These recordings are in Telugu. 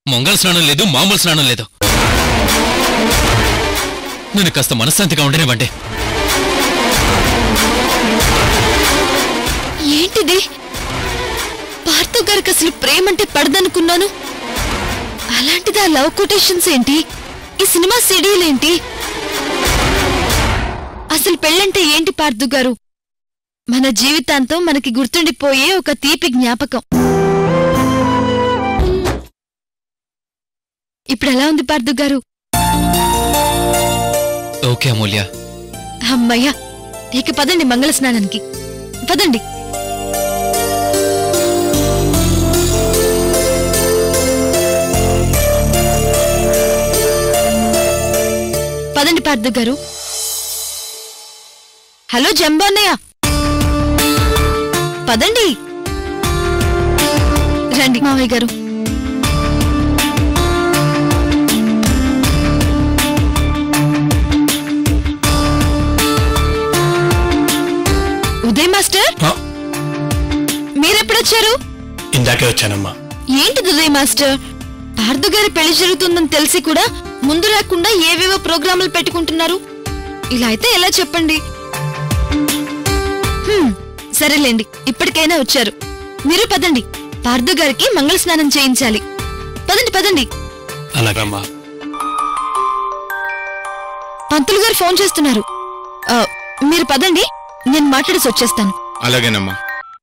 మంగళ స్నానం లేదు మామూలు స్నానం లేదు నన్ను కాస్త మనశ్శాంతిగా ఉండనివ్వండి ఏంటిది పార్థవ్ గారికి అసలు ప్రేమంటే పడదనుకున్నాను అలాంటిది ఆ లవ్ కొటేషన్స్ ఏంటి ఈ సినిమా సిడీలేంటి అసలు పెళ్ళంటే ఏంటి పార్థు గారు మన జీవితాంతం మనకి గుర్తుండిపోయే ఒక తీపి జ్ఞాపకం ఇప్పుడు ఎలా ఉంది పార్థు గారు ఓకే అమూల్య అమ్మయ్యా ఇక పదండి మంగళ స్నానానికి పదండి పదండి పార్థు గారు హలో జంబో అన్నయ్య పదండి రండి మావయ్య గారు ఉదయ్ మాస్టర్ ఆ, మీరెప్పుడొచ్చారు ఇందాకే వచ్చానమ్మా ఏంటిది ఉదయ్ మాస్టర్ పార్థు గారి పెళ్లి జరుగుతుందని తెలిసి కూడా ముందు రాకుండా ఏవేవో ప్రోగ్రాములు పెట్టుకుంటున్నారు ఇలా అయితే ఎలా చెప్పండి హ్మ్, సరేలేండి ఇప్పటికైనా వచ్చారు మీరు పదండి పార్థు గారికి మంగళ స్నానం చేయించాలి పదండి పదండి అలాగమ్మా పంతులు గారు ఫోన్ చేస్తున్నారు ఆ, మీరు పదండి నేను మాట్లాడేసి వచ్చేస్తాను అలాగేనమ్మా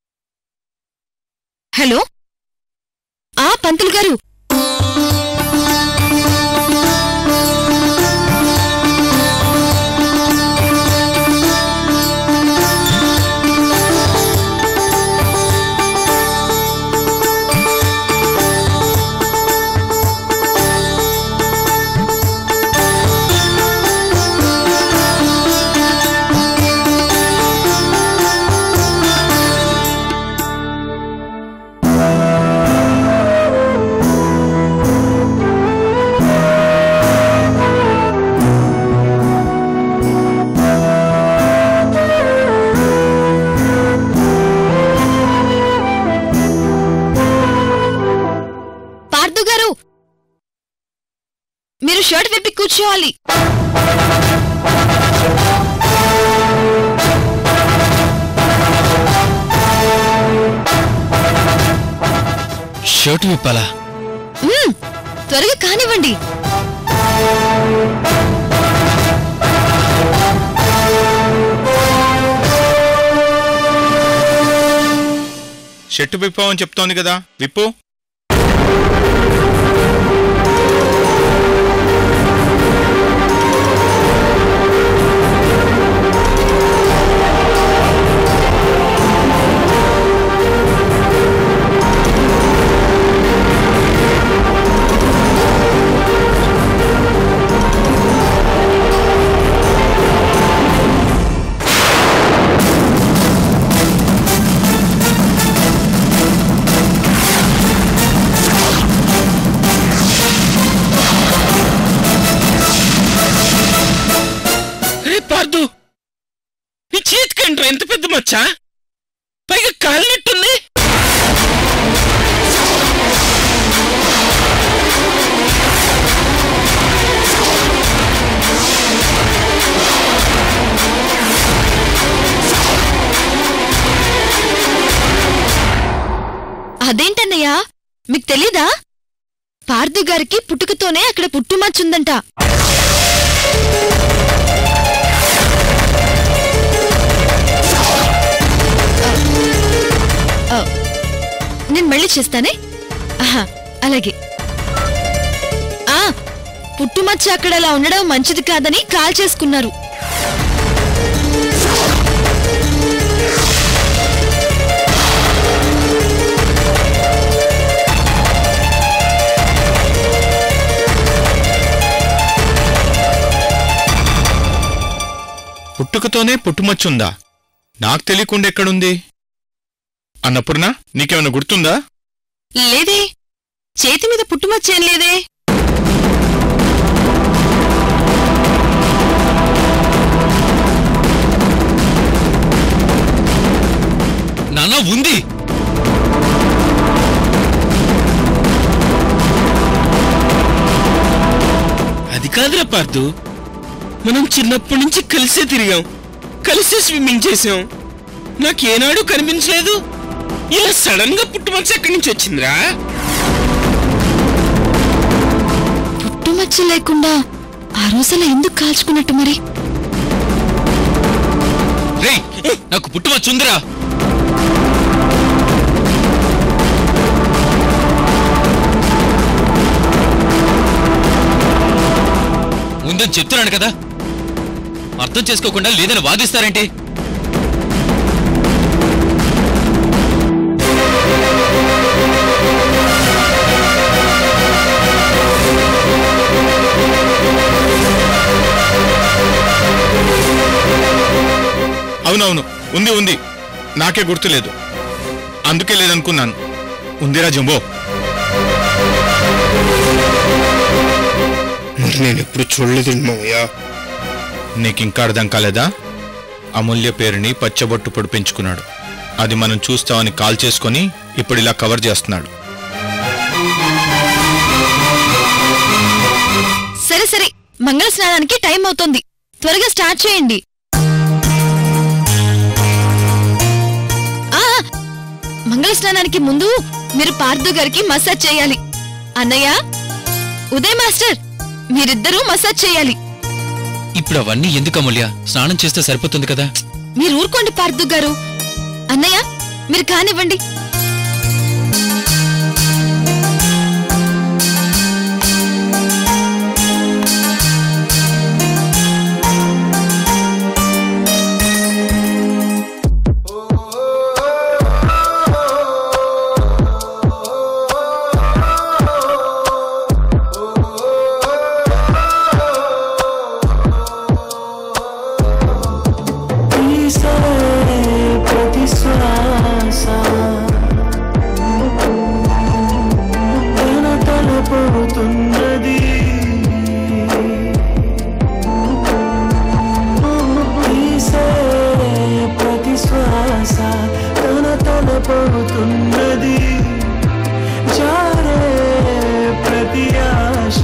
హలో ఆ పంతులు గారు పార్థు గారు మీరు షర్ట్ విప్పి కూర్చోవాలి షర్ట్ విప్పాలా మ్మ్, త్వరగా కానివ్వండి షర్టు విప్పావని చెప్తోంది కదా విప్పు రే పార్దు నీ చేతికంట్రా ఎంత పెద్ద మచ్చ పైగా కాలినట్టుంది అదేంటన్నయ్యా మీకు తెలీదా పార్థు గారికి పుట్టుకతోనే అక్కడ పుట్టుమచ్చుందంట ఆ, నేను మళ్ళీ చేస్తానే ఆహా అలాగే ఆ పుట్టుమచ్చ అక్కడ అలా ఉండడం మంచిది కాదని కాల్ చేసుకున్నారు పుట్టుకతోనే పుట్టుమచ్చుందా నాకు తెలియకుండా ఎక్కడుంది అన్నపూర్ణ నీకేమైనా గుర్తుందా లేదే చేతి మీద పుట్టుమచ్చేం లేదే నాన్న ఉంది కాదురా పార్థు మనం చిన్నప్పటి నుంచి కలిసే తిరిగాం కలిసే స్విమ్మింగ్ చేసాం నాకేనాడు కనిపించలేదు ఇలా సడన్ గా పుట్టుమచ్చ ఎక్కడి నుంచి వచ్చిందిరా పుట్టుమచ్చ లేకుండా ఆ రోజున ఎందుకు కాల్చుకున్నట్టు మరి రేయ్ నాకు పుట్టుమచ్చ ఉందిరా ఉందని చెప్తున్నాను కదా అర్థం చేసుకోకుండా లేదని వాదిస్తారంటే అవునవును ఉంది ఉంది నాకే గుర్తులేదు అందుకే లేదనుకున్నాను ఉందిరా జంబో మరి నేను ఎప్పుడు చూడలేదు మామయ్య నీకింకా అర్థం కాలేదా అమూల్య పేరుని పచ్చబొట్టు పొడి పెంచుకున్నాడు అది మనం చూస్తామని కాల్ చేసుకొని ఇప్పుడు ఇలా కవర్ చేస్తున్నాడు సరే సరే మంగళ స్నానానికి టైం అవుతోంది త్వరగా స్టార్ట్ చేయండి ఆ, మంగళ స్నానానికి ముందు మీరు పార్థు గారికి మసాజ్ చేయాలి అన్నయ్య ఉదయ్ మాస్టర్ మీరిద్దరూ మసాజ్ చేయాలి ఇప్పుడు అవన్నీ ఎందుకు అమూల్య స్నానం చేస్తే సరిపోతుంది కదా మీరు ఊరుకోండి పార్థు గారు అన్నయ్య మీరు కానివ్వండి ప్రతి శ్వాస తన తలపోతున్నది తీసే ప్రతి శ్వాస తన తలపోతున్నది జారే ప్రతి ఆశ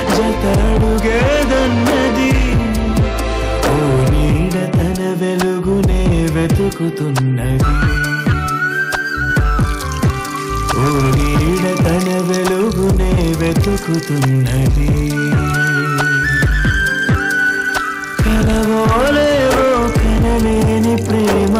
జతడుగేదన్నది ఓ నీడ తన వెలుగునే వెతుకుతున్నది ఓ నీడ తన వెలుగునే వెతుకుతున్నది కలవోలేవో కనలేని ప్రేమ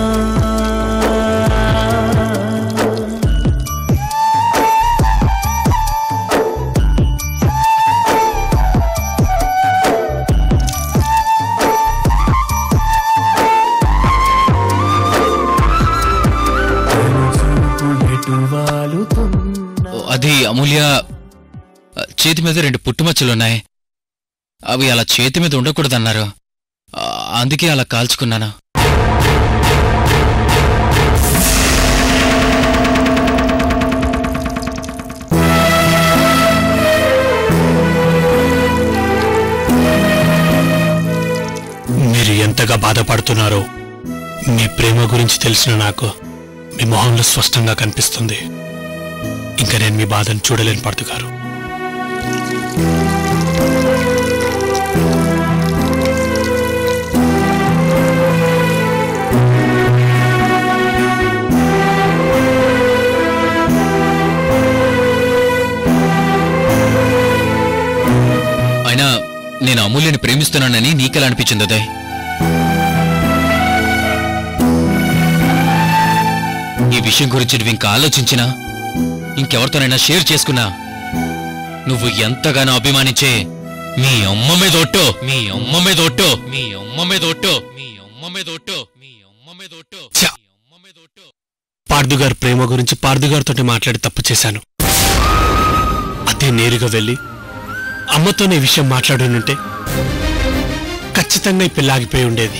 తన చూపు ఎటు వాలుతున్న ఓ, అది అమూల్య ఆ, చేతి మీద రెండు పుట్టుమచ్చలున్నాయి అవి అలా చేతి మీద ఉండకూడదన్నారు ఆ, అందుకే అలా కాల్చుకున్నాను మీరు ఎంతగా బాధపడుతున్నారో మీ ప్రేమ గురించి తెలిసిన నాకు మీ మొహంలో స్పష్టంగా కనిపిస్తుంది ఇంకా నేను మీ బాధను చూడలేని పడుతుగారు అయినా నేను అమూల్యని ప్రేమిస్తున్నానని నీకెలా అనిపించింది ఉదయ్ ఈ విషయం గురించి నువ్వు ఇంకా ఆలోచించినా ఇంకెవరితోనైనా షేర్ చేసుకున్నా నువ్వు ఎంతగానో అభిమానించే మీ అమ్మ మీద ఒట్టు మీ అమ్మ మీద ఒట్టు మీ అమ్మ మీద ఒట్టు మీ అమ్మ మీద ఒట్టు మీ అమ్మ మీద ఒట్టు ఛ! మీ అమ్మ మీద ఒట్టు పార్థుగారి ప్రేమ గురించి పార్థుగారితో మాట్లాడి తప్పు చేశాను అదే నేరుగా వెళ్ళి అమ్మతోనే ఈ విషయం మాట్లాడునుంటే ఖచ్చితంగా ఈ పిల్ల ఆగిపోయి ఉండేది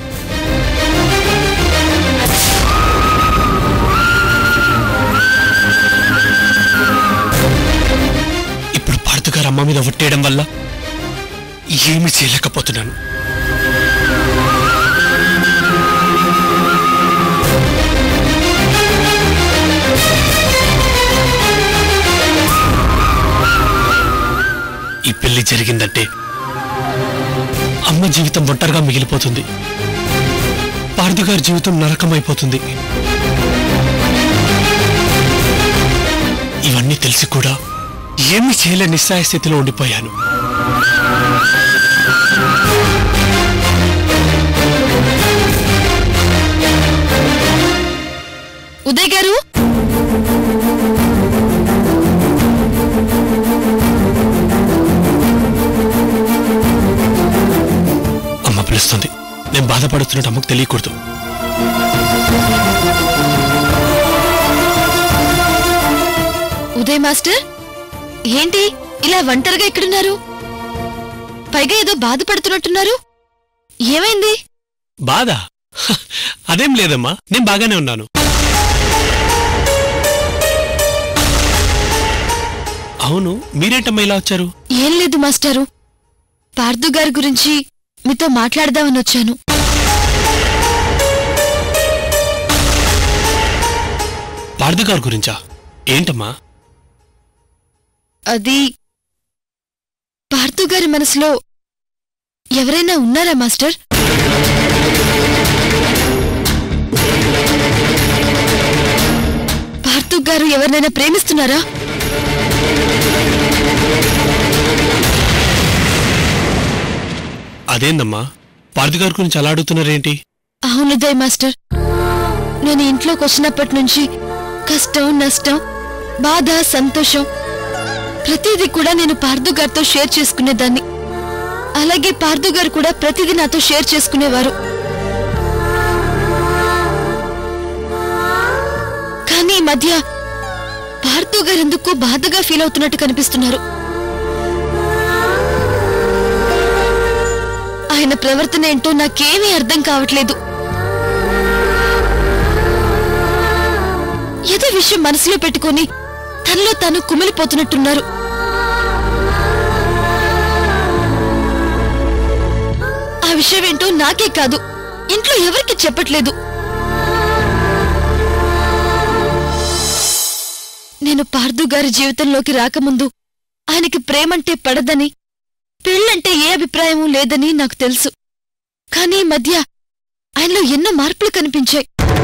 ఇప్పుడు పార్థుగారు అమ్మ మీద ఒట్టేయడం వల్ల ఏమీ చేయలేకపోతున్నాను ఈ పెళ్లి జరిగిందంటే అమ్మ జీవితం ఒంటరిగా మిగిలిపోతుంది పార్థు గారి జీవితం నరకమైపోతుంది ఇవన్నీ తెలిసి కూడా ఏమీ చేయలేని నిస్సాయ స్థితిలో ఉండిపోయాను ఉదయ్ గారు అమ్మ పిలుస్తుంది నేను బాధపడుతున్నట్టు అమ్మకు తెలియకూడదు ఉదయ్ మాస్టర్ ఏంటి ఇలా ఒంటరిగా ఎక్కడున్నారు పైగా ఏదో బాధపడుతున్నట్టున్నారు ఏమైంది బాధ హ, అదేం లేదమ్మా నేను బాగానే ఉన్నాను అవును మీరేంటమ్మా ఇలా వచ్చారు ఏం లేదు మాస్టారు పార్థు గారి గురించి మీతో మాట్లాడదామని వచ్చాను పార్థు గారి గురించా ఏంటమ్మా అది పార్థు గారి మనసులో ఎవరైనా ఉన్నారా మాస్టర్ పార్థు గారు ఎవరినైనా ప్రేమిస్తున్నారా అదేందమ్మా పార్థు గారి గురించి అలా అడుగుతున్నారేంటి అవును ఉదయ్ మాస్టర్ నేను ఇంట్లోకి వచ్చినప్పటి నుంచి కష్టం నష్టం బాధ సంతోషం ప్రతిదీ కూడా నేను పార్థు గారితో షేర్ చేసుకునేదాన్ని అలాగే పార్థు గారు కూడా ప్రతిదీ నాతో షేర్ చేసుకునేవారు కానీ ఈ మధ్య పార్థు గారు ఎందుకో బాధగా ఫీల్ అవుతున్నట్టు కనిపిస్తున్నారు ఆయన ప్రవర్తన ఏంటో నాకేమీ అర్థం కావట్లేదు ఏదో విషయం మనసులో పెట్టుకొని తనలో తాను కుమిలిపోతున్నట్టున్నారు ఆ విషయం ఏంటో నాకే కాదు ఇంట్లో ఎవరికి చెప్పట్లేదు నేను పార్థు గారి జీవితంలోకి రాకముందు ఆయనకి ప్రేమంటే పడదని పెళ్ళంటే ఏ అభిప్రాయమూ లేదని నాకు తెలుసు కానీ ఈ మధ్య ఆయనలో ఎన్నో మార్పులు కనిపించాయి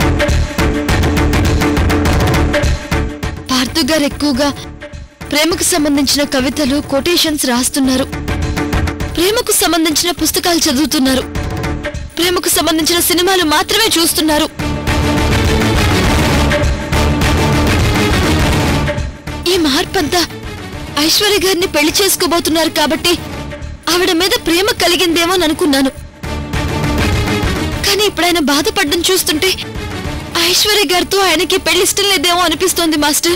పార్థు గారు ఎక్కువగా ప్రేమకు సంబంధించిన కవితలు కొటేషన్స్ రాస్తున్నారు ప్రేమకు సంబంధించిన పుస్తకాలు చదువుతున్నారు ప్రేమకు సంబంధించిన సినిమాలు మాత్రమే చూస్తున్నారు ఈ మార్పంతా ఐశ్వర్య గారిని పెళ్లి చేసుకోబోతున్నారు కాబట్టి ఆవిడ మీద ప్రేమ కలిగిందేమో అని అనుకున్నాను కానీ ఇప్పుడు ఆయన బాధపడ్డం చూస్తుంటే ఐశ్వర్య గారితో ఆయనకి పెళ్లి ఇష్టం లేదేమో అనిపిస్తోంది మాస్టర్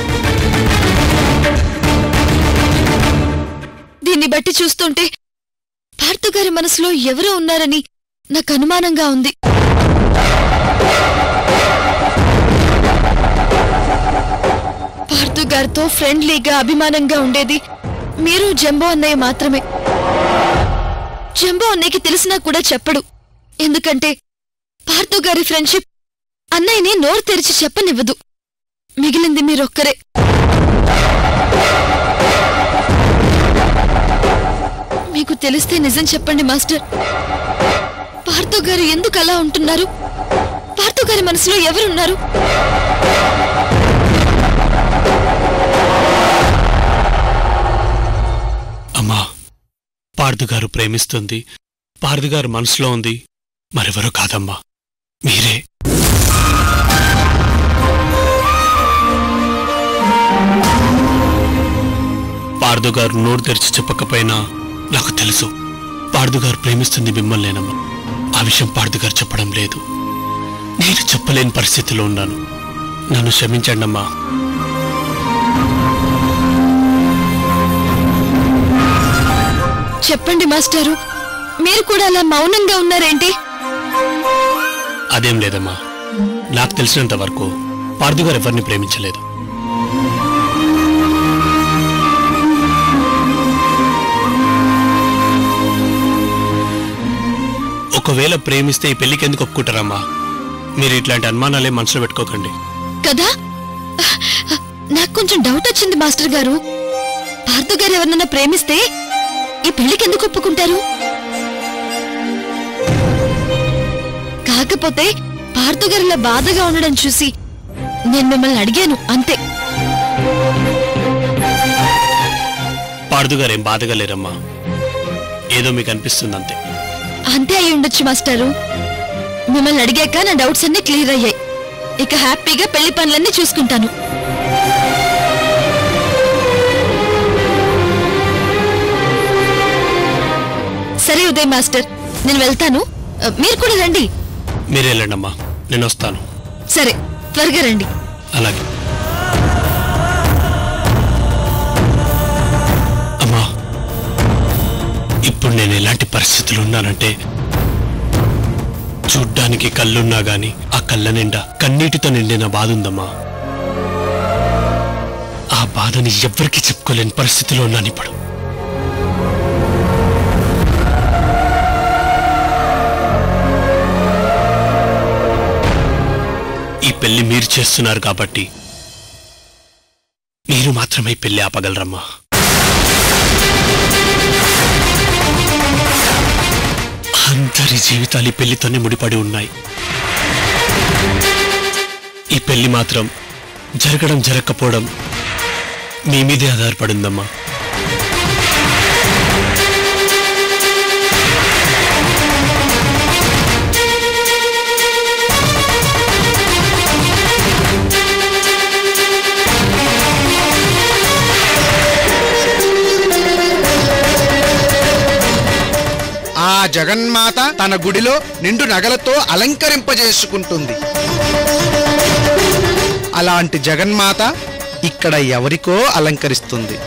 దీన్ని బట్టి చూస్తుంటే పార్థు గారి మనసులో ఎవరో ఉన్నారని నాకు అనుమానంగా ఉంది పార్థు గారితో ఫ్రెండ్లీగా అభిమానంగా ఉండేది మీరు జంబో అన్నయ్య మాత్రమే జంబో అన్నయ్యకి తెలిసినా కూడా చెప్పడు ఎందుకంటే పార్థు గారి ఫ్రెండ్షిప్ అన్నయ్యని నోరు తెరిచి చెప్పనివ్వదు మిగిలింది మీరొక్కరే మీకు తెలిస్తే నిజం చెప్పండి మాస్టర్ పార్థు గారు ఎందుకు అలా ఉంటున్నారు పార్థు గారి మనసులో ఎవరున్నారు అమ్మా పార్థు గారు ప్రేమిస్తుంది పార్థు గారు మనసులో ఉంది మరెవరో కాదమ్మా మీరే పార్థు గారు నోరు తెరిచి చెప్పకపోయినా నాకు తెలుసు పార్థు గారు ప్రేమిస్తుంది మిమ్మల్నేనమ్మా ఆ విషయం పార్థు గారు చెప్పడం లేదు నేను చెప్పలేని పరిస్థితిలో ఉన్నాను నన్ను క్షమించండి అమ్మా చెప్పండి మాస్టారు మీరు కూడా అలా మౌనంగా ఉన్నారేంటి అదేం లేదమ్మా నాకు తెలిసినంత వరకు పార్థు గారు ఎవరిని ప్రేమించలేదు ఒకవేళ ప్రేమిస్తే ఈ పెళ్లికి ఎందుకు ఒప్పుకుంటారమ్మా మీరు ఇట్లాంటి అనుమానాలే మనసులో పెట్టుకోకండి కదా నాకు కొంచెం డౌట్ వచ్చింది మాస్టర్ గారు పార్థు గారు ఎవరినైనా ప్రేమిస్తే ఈ పెళ్లికి ఎందుకు ఒప్పుకుంటారు కాకపోతే పార్థగారిలా బాధగా ఉండడం చూసి నేను మిమ్మల్ని అడిగాను అంతే పార్దు గారు ఏం బాధగా లేరమ్మా ఏదో మీకు అనిపిస్తుంది అంతే అంతే అయి ఉండొచ్చు మాస్టారు మిమ్మల్ని అడిగాక నా డౌట్స్ అన్ని క్లియర్ అయ్యాయి ఇక హ్యాపీగా పెళ్లి పనులన్నీ చూసుకుంటాను సరే ఉదయ్ మాస్టర్ నేను వెళ్తాను ఆ, మీరు కూడా రండి మీరే వెళ్ళండమ్మా నేను వస్తాను సరే త్వరగా రండి అలాగే అమ్మా ఇప్పుడు నేను ఎలాంటి పరిస్థితులు ఉన్నానంటే చూడ్డానికి కళ్ళున్నా గాని ఆ కళ్ళ నిండా కన్నీటితో నిండిన బాధ ఉందమ్మా ఆ బాధని ఎవ్వరికీ చెప్పుకోలేని పరిస్థితిలో ఉన్నాను ఇప్పుడు ఈ పెళ్లి మీరు చేస్తున్నారు కాబట్టి మీరు మాత్రమే ఈ పెళ్లి ఆపగలరమ్మా అందరి జీవితాలు ఈ పెళ్లితోనే ముడిపడి ఉన్నాయి ఈ పెళ్లి మాత్రం జరగడం జరగకపోవడం మీ మీదే ఆధారపడిందమ్మా ఆ జగన్మాత తన గుడిలో నిండు నగలతో అలంకరింపజేసుకుంటుంది అలాంటి జగన్మాత ఇక్కడ ఎవరికో అలంకరిస్తుంది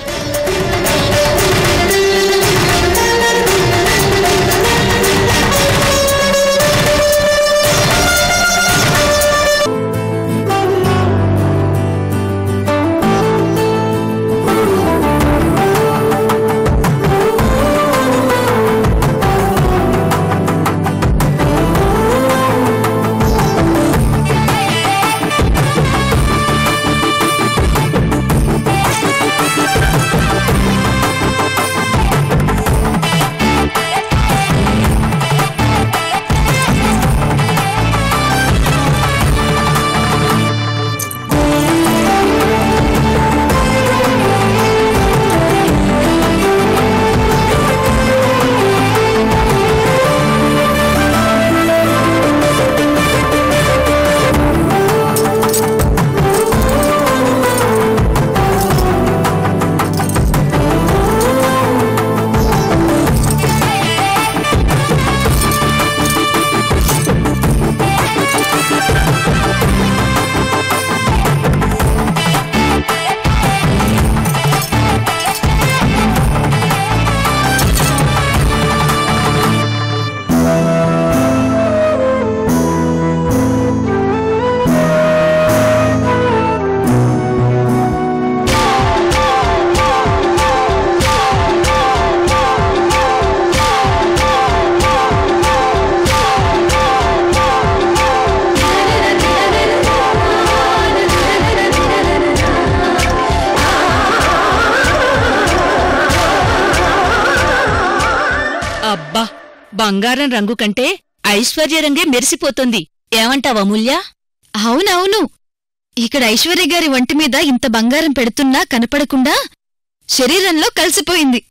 అబ్బా బంగారం రంగు కంటే ఐశ్వర్య రంగే మెరిసిపోతుంది ఏమంటావా అమూల్య అవునవును ఇక్కడ ఐశ్వర్య గారి వంటి మీద ఇంత బంగారం పెడుతున్నా కనపడకుండా శరీరంలో కలిసిపోయింది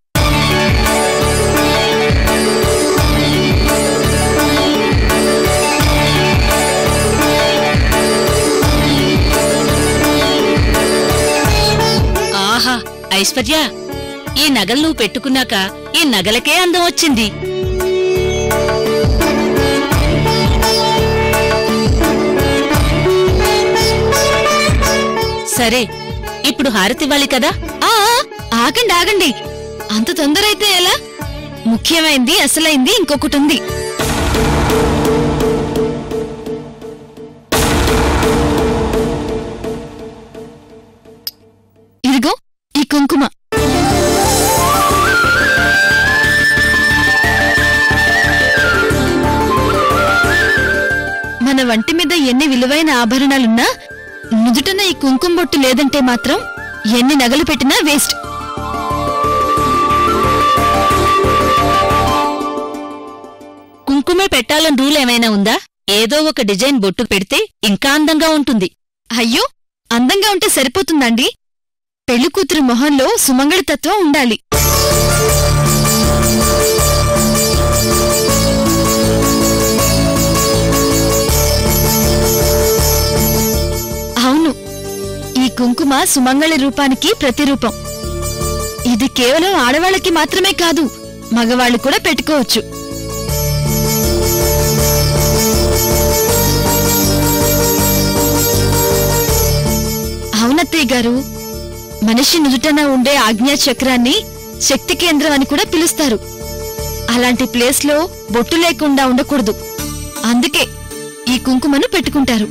ఆహా ఐశ్వర్య ఈ నగలు నువ్వు పెట్టుకున్నాక ఈ నగలకే అందం వచ్చింది సరే ఇప్పుడు హారతివ్వాలి కదా ఆ ఆ, ఆగండి ఆగండి అంత తొందర అయితే ఎలా ముఖ్యమైంది అసలైంది ఇంకొకటి ఉంది ఇదిగో ఈ కుంకుమ మన వంటి మీద ఎన్ని విలువైన ఆభరణాలున్నా నుదుటన ఈ కుంకుమ బొట్టు లేదంటే మాత్రం ఎన్ని నగలు పెట్టినా వేస్ట్ పెట్టాలని రూల్ ఏమైనా ఉందా ఏదో ఒక డిజైన్ బొట్టు పెడితే ఇంకా అందంగా ఉంటుంది అయ్యో అందంగా ఉంటే సరిపోతుందండి పెళ్లి కూతురు మొహంలో సుమంగళితత్వం ఉండాలి అవును ఈ కుంకుమ సుమంగళి రూపానికి ప్రతిరూపం ఇది కేవలం ఆడవాళ్ళకి మాత్రమే కాదు మగవాళ్ళు కూడా పెట్టుకోవచ్చు అవునత్తయ్య గారు మనిషి నుదుటన ఉండే ఆజ్ఞా చక్రాన్ని శక్తి కేంద్రం అని కూడా పిలుస్తారు అలాంటి ప్లేస్ లో బొట్టు లేకుండా ఉండకూడదు అందుకే ఈ కుంకుమను పెట్టుకుంటారు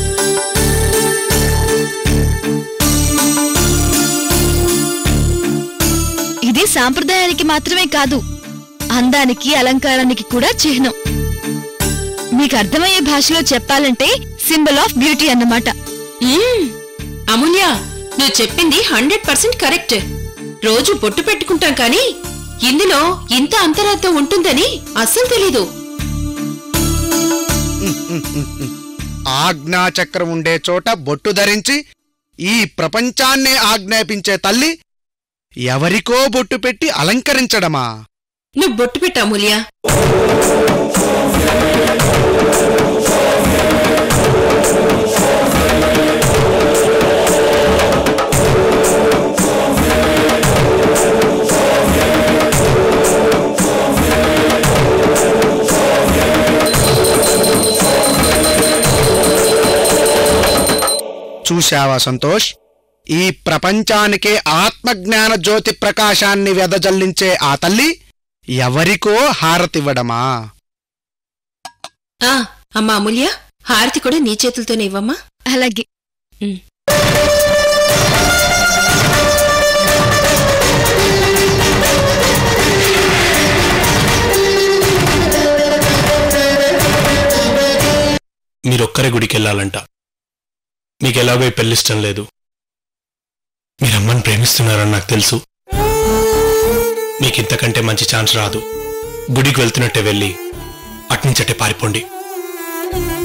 ఇది సాంప్రదాయానికి మాత్రమే కాదు అందానికి అలంకారానికి కూడా చిహ్నం మీకు అర్థమయ్యే భాషలో చెప్పాలంటే సింబల్ ఆఫ్ బ్యూటీ అన్నమాట మ్మ్. అమూల్య నువ్వు చెప్పింది హండ్రెడ్ పర్సెంట్ కరెక్ట్ రోజు బొట్టు పెట్టుకుంటాం కానీ ఇందులో ఇంత అంతరార్థం ఉంటుందని అస్సలు తెలీదు ఆజ్ఞా చక్రం ఉండే చోట బొట్టు ధరించి ఈ ప్రపంచాన్నే ఆజ్ఞాపించే తల్లి ఎవరికో బొట్టు పెట్టి అలంకరించడమా నువ్వు బొట్టు పెట్టు అమూల్య చూశావా సంతోష్ ఈ ప్రపంచానికే ఆత్మజ్ఞాన జ్యోతి ప్రకాశాన్ని వెదజల్లించే ఆ తల్లి ఎవరికో హారతివ్వడమా ఆ అమ్మా అమూల్య హారతి కూడా నీ చేతులతోనే ఇవ్వమ్మా అలాగే మీరొక్కరే గుడికి వెళ్ళాలంట మీకు ఎలాగో ఈ పెళ్ళిష్టం లేదు మీరు అమ్మని ప్రేమిస్తున్నారని నాకు తెలుసు మీకు ఇంతకంటే మంచి ఛాన్స్ రాదు గుడికి వెళ్తున్నట్టే వెళ్ళి అట్నుంచట్టే పారిపోండి